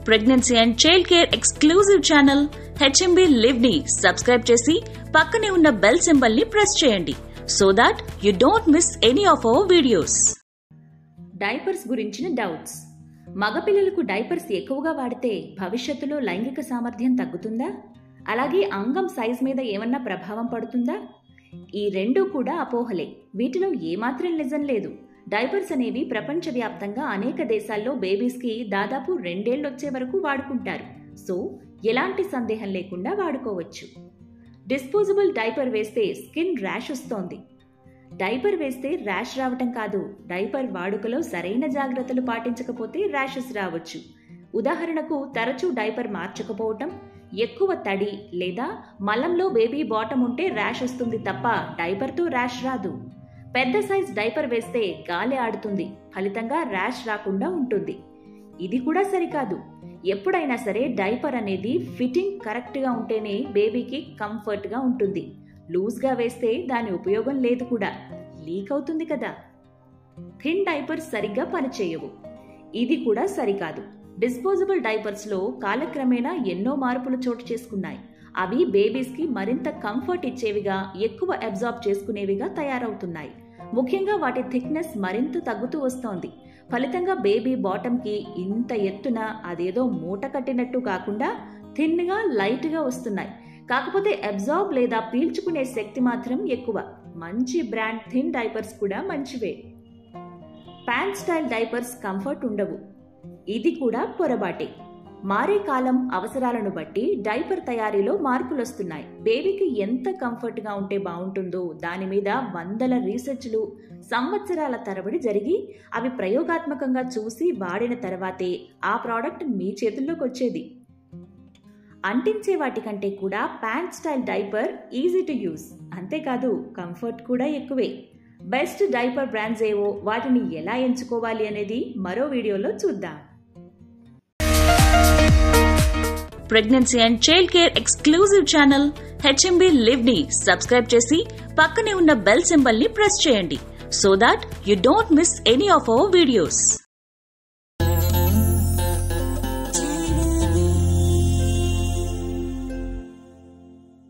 pregnancy and child care exclusive channel HMB live ని subscribe చేసి పక్కనే ఉన్న బెల్ సింబల్ ని ప్రెస్ చేయండి so that you don't miss any of our videos diapers గురించిన doubts మగపిల్లలకు డైపర్స్ ఎక్కువగా వాడితే భవిష్యత్తులో లైంగిక సామర్థ్యం తగ్గుతుందా అలాగే అంగం సైజ్ మీద ఏమన్నా ప్రభావం పడుతుందా ఈ రెండూ కూడా అపోహలే వీటిలో ఏమాత్రం నిజం లేదు డైపర్స్ అనేవి ప్రపంచవ్యాప్తంగా అనేక దేశాల్లో బేబీస్కి దాదాపు రెండేళ్లొచ్చే వరకు వాడుకుంటారు సో ఎలాంటి సందేహం లేకుండా వాడుకోవచ్చు డిస్పోజబుల్ డైపర్ వేస్తే స్కిన్ ర్యాష్ వస్తోంది డైపర్ వేస్తే ర్యాష్ రావటం కాదు డైపర్ వాడుకలో సరైన జాగ్రత్తలు పాటించకపోతే ర్యాషెస్ రావచ్చు ఉదాహరణకు తరచూ డైపర్ మార్చకపోవటం ఎక్కువ తడి లేదా మలంలో బేబీ బాటం ఉంటే ర్యాష్ వస్తుంది తప్ప డైపర్తో ర్యాష్ రాదు పెద్ద సైజ్ డైపర్ వేస్తే గాలి ఆడుతుంది ఫలితంగా ర్యాష్ రాకుండా ఉంటుంది ఇది కూడా సరికాదు ఎప్పుడైనా సరే డైపర్ అనేది ఫిట్టింగ్ కరెక్ట్గా ఉంటేనే బేబీకి కంఫర్ట్గా ఉంటుంది లూజ్గా వేస్తే దాని ఉపయోగం లేదు కూడా లీక్ అవుతుంది కదా థిన్ డైపర్స్ సరిగ్గా పనిచేయవు ఇది కూడా సరికాదు డిస్పోజబుల్ డైపర్స్లో కాలక్రమేణా ఎన్నో మార్పులు చోటు చేసుకున్నాయి అవి బేబీస్కి మరింత కంఫర్ట్ ఇచ్చేవిగా ఎక్కువ అబ్జార్బ్ చేసుకునేవిగా తయారవుతున్నాయి ముఖ్యంగా వాటి థిక్నెస్ మరింత తగ్గుతూ వస్తోంది ఫలితంగా బేబీ బాటంకి ఇంత ఎత్తున అదేదో మూట కట్టినట్టు కాకుండా థిన్గా లైట్గా వస్తున్నాయి కాకపోతే అబ్జార్బ్ లేదా పీల్చుకునే శక్తి మాత్రం ఎక్కువ మంచి బ్రాండ్ థిన్ డైపర్స్ కూడా మంచివే ప్యాంట్ స్టైల్ డైపర్స్ కంఫర్ట్ ఉండవు ఇది కూడా పొరపాటే మారే కాలం అవసరాలను బట్టి డైపర్ తయారీలో మార్పులు వస్తున్నాయి బేబీకి ఎంత కంఫర్ట్గా ఉంటే బాగుంటుందో దాని మీద వందల రీసెర్చ్లు సంవత్సరాల తరబడి జరిగి అవి ప్రయోగాత్మకంగా చూసి వాడిన తర్వాతే ఆ ప్రోడక్ట్ మీ చేతుల్లోకి వచ్చేది అంటించే వాటికంటే కూడా pant style diaper easy to use అంతేకాదు కంఫర్ట్ కూడా ఎక్కువే బెస్ట్ డైపర్ బ్రాండ్స్ ఏవో వాటిని ఎలా ఎంచుకోవాలి అనేది మరో వీడియోలో చూద్దాం pregnancy and child care exclusive channel HMB live ని సబ్స్క్రైబ్ చేసి పక్కనే ఉన్న బెల్ సింబల్ ని ప్రెస్ చేయండి so that you don't miss any of our videos